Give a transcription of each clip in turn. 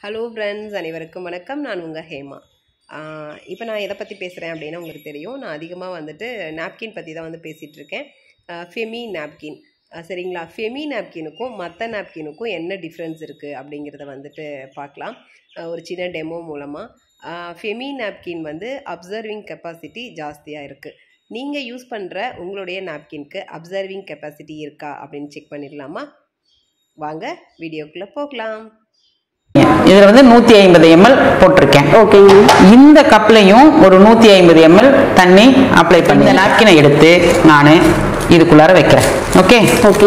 Hello friends அனைவருக்கும் வணக்கம் நான் உங்கள் ஹேமா இப்போ நான் எதை பற்றி பேசுகிறேன் அப்படின்னா உங்களுக்கு தெரியும் நான் அதிகமாக வந்துட்டு நாப்கின் பற்றி தான் வந்து பேசிகிட்டு இருக்கேன் ஃபெமி நாப்கின் சரிங்களா ஃபெமி நாப்கினுக்கும் மற்ற நாப்கினுக்கும் என்ன டிஃப்ரென்ஸ் இருக்குது அப்படிங்கிறத வந்துட்டு பார்க்கலாம் அஹ் ஒரு சின்ன டெமோ மூலமாக ஃபெமி நாப்கின் வந்து அப்சர்விங் கெப்பாசிட்டி ஜாஸ்தியாக இருக்குது நீங்கள் யூஸ் பண்ணுற உங்களுடைய நாப்கின்க்கு அப்சர்விங் கெப்பாசிட்டி இருக்கா அப்படின்னு செக் பண்ணிடலாமா வாங்க வீடியோக்குள்ளே போகலாம் இதில் வந்து நூற்றி ஐம்பது எம்எல் போட்டிருக்கேன் ஓகேங்க இந்த கப்லையும் ஒரு நூற்றி ஐம்பது எம்எல் தண்ணி அப்ளை பண்ணி இந்த நாப்கினை எடுத்து நான் இதுக்குள்ளார வைக்கிறேன் ஓகே ஓகே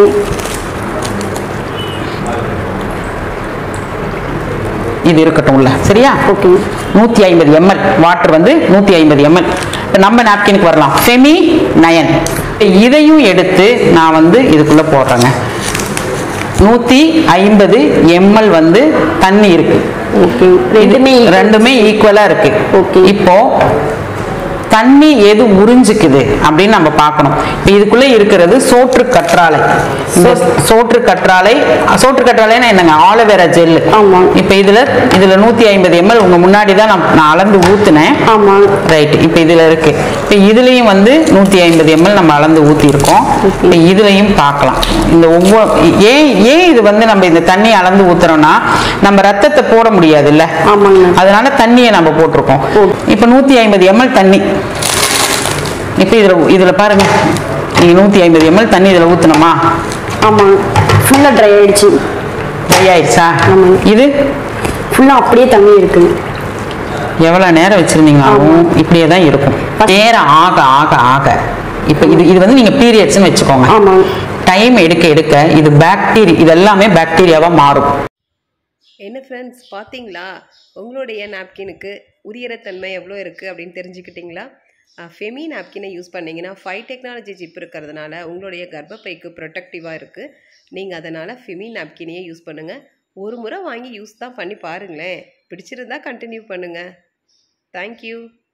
இது இருக்கட்டும் உள்ள சரியா ஓகே நூற்றி ஐம்பது எம்எல் வாட்டர் வந்து நூற்றி ஐம்பது எம்எல் இப்போ நம்ம நாப்கினுக்கு வரலாம் ஃபெமி நயன் இதையும் எடுத்து நான் வந்து இதுக்குள்ளே போடுறேங்க நூற்றி ஐம்பது எம்எல் வந்து தண்ணி இருக்கு ஓகே ரெண்டுமே இது ரெண்டுமே ஈக்குவலா இருக்கு Okay. இப்போ தண்ணி எது உறிஞ்சிக்குது அப்படின்னு நம்ம பார்க்கணும் இப்போ இதுக்குள்ள இருக்கிறது சோற்று கற்றாழை இந்த சோற்று கற்றாழை சோற்று கற்றாழைன்னா என்னங்க ஆலோவேரா ஜெல் ஆமா. இப்போ இதுல இதுல நூத்தி ஐம்பது எம்எல் உங்க முன்னாடி தான் நான் நான் அளந்து ஊத்துனேன் ஆமா ரைட் இப்போ இதுல இருக்கு இப்போ இதுலயும் வந்து நூத்தி ஐம்பது எம்எல் நம்ம அளந்து ஊத்தி இருக்கோம் இப்போ இதுலயும் பார்க்கலாம் இந்த ஒவ்வொரு ஏன் ஏன் இது வந்து நம்ம இந்த தண்ணி அளந்து ஊத்துறோம்னா நம்ம ரத்தத்தை போட முடியாது இல்ல ஆமாங்க அதனால தண்ணியை நம்ம போட்டிருக்கோம் இப்போ நூத்தி ஐம்பது எம்எல் தண்ணி இப்போ இதுல இதுல பாருங்க நீங்க நூத்தி ஐம்பது எம்எல் தண்ணி இதுல ஊத்தணுமா ஆமா ஃபுல்லா ட்ரை ஆயிடுச்சு ட்ரை ஆயிடுச்சா ஆமாங்க. இது ஃபுல்லா அப்படியே தண்ணி இருக்கு எவ்வளவு நேரம் வச்சிருந்தீங்கனாலும் இப்படியே தான் இருக்கும் நேரம் ஆக ஆக ஆக இப்போ இது இது வந்து நீங்க பீரியட்ஸ்னு வச்சுக்கோங்க ஆமா டைம் எடுக்க எடுக்க இது பாக்டீரியா இது எல்லாமே பாக்டீரியாவா மாறும் என்ன ஃப்ரெண்ட்ஸ் பார்த்தீங்களா உங்களுடைய நாப்கினுக்கு உரியற தன்மை எவ்வளோ இருக்குது அப்படின்னு தெரிஞ்சுக்கிட்டிங்களா ஃபெமி நாப்கினை யூஸ் பண்ணிங்கன்னா ஃபைவ் டெக்னாலஜி சிப் இருக்கிறதுனால உங்களுடைய கர்ப்பப்பைக்கு ப்ரொடெக்டிவாக இருக்குது நீங்கள் அதனால் ஃபெமி நாப்கினையே யூஸ் பண்ணுங்கள் ஒரு முறை வாங்கி யூஸ் தான் பண்ணி பாருங்களேன் பிடிச்சிருந்தா கண்டினியூ பண்ணுங்கள் தேங்க்யூ